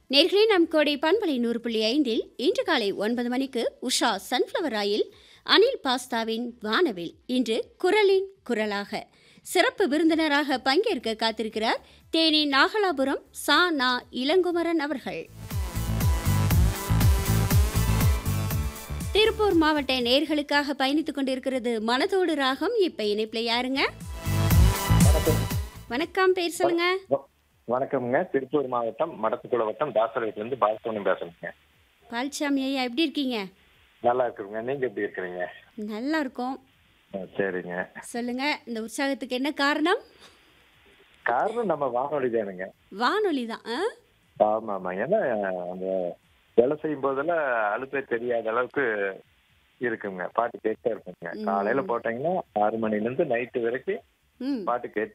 நேர்களே நம் கோடை பண்பலை நூறு புள்ளி ஐந்தில் இன்று காலை ஒன்பது மணிக்கு உஷா சன்ஃப்ளவர் ஆயில் அனில் பாஸ்தாவின் வானவில் இன்று குரலின் குரலாக சிறப்பு விருந்தினராக பங்கேற்க காத்திருக்கிறார் தேனி நாகலாபுரம் சா நா இளங்குமரன் அவர்கள் திருப்பூர் மாவட்ட நேர்களுக்காக பயணித்துக் கொண்டிருக்கிறது மனதோடு ராகம் இப்ப இணைப்புல யாருங்க வணக்கம் வணக்கம் பேர் சொல்லுங்க வ- வணக்கம்ங்க திருப்பூர் மாவட்டம் மடத்துக்குள வட்டம் தாசரத்துலேருந்து பாலசுவனம் பேசுறேங்க பால்சாமி ஐயா எப்படி இருக்கீங்க நல்லா இருக்குங்க நீங்க எப்படி இருக்கிறீங்க நல்லா இருக்கோம் ஆ, சரிங்க சொல்லுங்க இந்த உற்சாகத்துக்கு என்ன காரணம் காரணம் நம்ம வானொலி தானுங்க வானொலி தான் ஆ? ஆமா ஆமா ஏன்னா அந்த வேலை செய்யும் போதெல்லாம் அலுப்பே தெரியாத அளவுக்கு இருக்குங்க பாட்டு கேட்டே இருக்குங்க ம். காலையில போட்டீங்கன்னா ஆறு மணில இருந்து நைட்டு வரைக்கும் ம் பாட்டு கேட்டு